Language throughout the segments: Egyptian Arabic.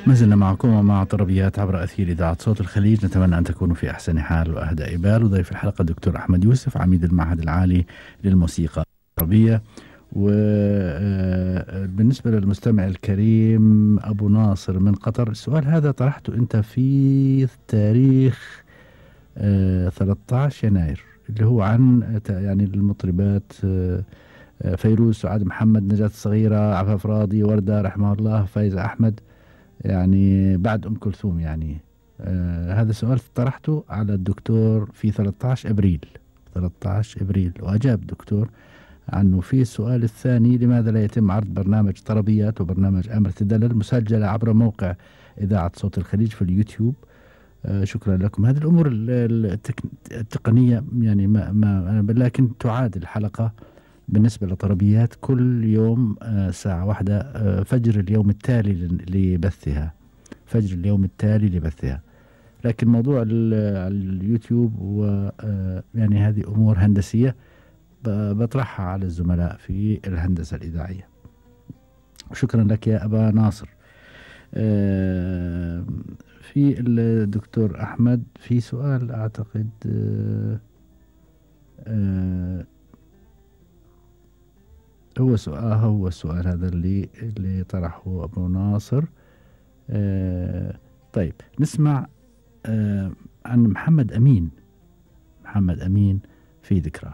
ما زلنا معكم ومع طربيات عبر أثير إذاعة صوت الخليج نتمنى أن تكونوا في أحسن حال وأهدى إبال وضيف الحلقة الدكتور أحمد يوسف عميد المعهد العالي للموسيقى العربية وبالنسبة للمستمع الكريم أبو ناصر من قطر السؤال هذا طرحته أنت في تاريخ 13 يناير اللي هو عن يعني المطربات فيروز سعاد محمد نجاة الصغيرة عفاف راضي وردة رحمه الله فايزة أحمد يعني بعد أم كلثوم يعني آه هذا سؤال طرحته على الدكتور في 13 أبريل 13 أبريل وأجاب الدكتور عنه في السؤال الثاني لماذا لا يتم عرض برنامج طربيات وبرنامج أمر تدلل مسجلة عبر موقع إذاعة صوت الخليج في اليوتيوب آه شكرا لكم هذه الأمور التقنية يعني ما, ما لكن تعاد الحلقة بالنسبة لطربيات كل يوم آه ساعة واحدة آه فجر اليوم التالي لبثها فجر اليوم التالي لبثها لكن موضوع اليوتيوب و يعني هذه أمور هندسية بطرحها على الزملاء في الهندسة الإذاعية شكرا لك يا أبا ناصر آه في الدكتور أحمد في سؤال أعتقد هو سؤال هو السؤال هذا اللي اللي طرحه أبو ناصر طيب نسمع عن محمد أمين محمد أمين في ذكرى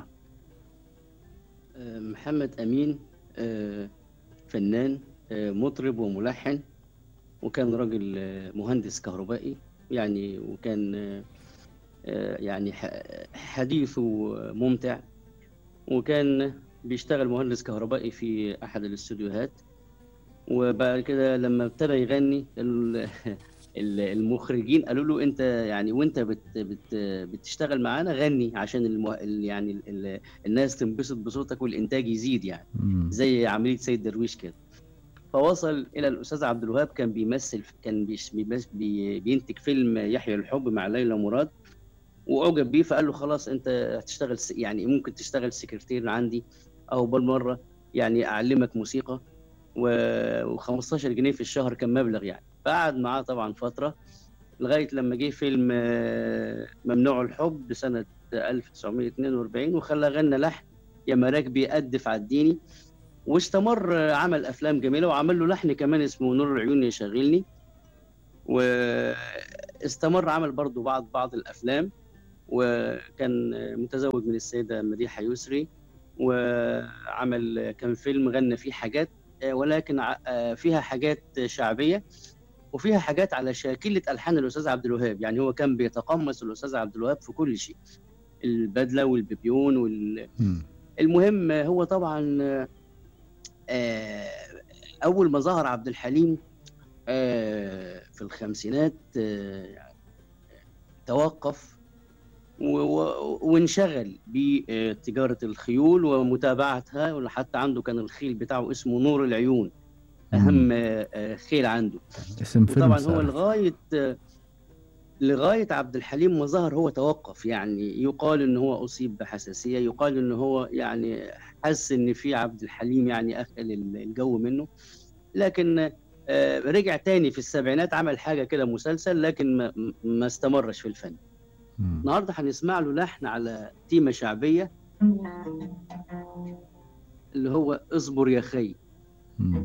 محمد أمين فنان مطرب وملحن وكان راجل مهندس كهربائي يعني وكان يعني حديثه ممتع وكان بيشتغل مهندس كهربائي في أحد الاستوديوهات وبعد كده لما ابتدى يغني المخرجين قالوا له انت يعني وانت بت بت بتشتغل معانا غني عشان المه... يعني ال... الناس تنبسط بصوتك والانتاج يزيد يعني مم. زي عمليه سيد درويش كده فوصل الى الاستاذ عبد الوهاب كان بيمثل كان بيش... بيمس... بي... بينتج فيلم يحيى الحب مع ليلى مراد واعجب بيه فقال له خلاص انت هتشتغل س... يعني ممكن تشتغل سكرتير عندي او بالمره يعني اعلمك موسيقى و 15 جنيه في الشهر كان مبلغ يعني فقعد معاه طبعا فتره لغايه لما جه فيلم ممنوع الحب سنه 1942 وخلى غنى لحن يا مراك بيقدف عديني واستمر عمل افلام جميله وعمل له لحن كمان اسمه نور العيون يشغلني واستمر عمل برضه بعض بعض الافلام وكان متزوج من السيده مديحه يسري وعمل كان فيلم غنى فيه حاجات ولكن فيها حاجات شعبيه وفيها حاجات على شاكله الحان الاستاذ عبد الوهاب يعني هو كان بيتقمص الاستاذ عبد الوهاب في كل شيء البدله والبيبيون وال... المهم هو طبعا اول ما ظهر عبد الحليم في الخمسينات توقف وانشغل بتجارة الخيول ومتابعتها وحتى عنده كان الخيل بتاعه اسمه نور العيون أهم خيل عنده اسم فيلم طبعا هو لغاية لغاية عبد الحليم ما ظهر هو توقف يعني يقال إن هو أصيب بحساسية يقال إن هو يعني حس إن في عبد الحليم يعني أكل الجو منه لكن رجع تاني في السبعينات عمل حاجة كده مسلسل لكن ما, ما استمرش في الفن النهارده هنسمع له لحن على تيمه شعبيه اللي هو اصبر يا خي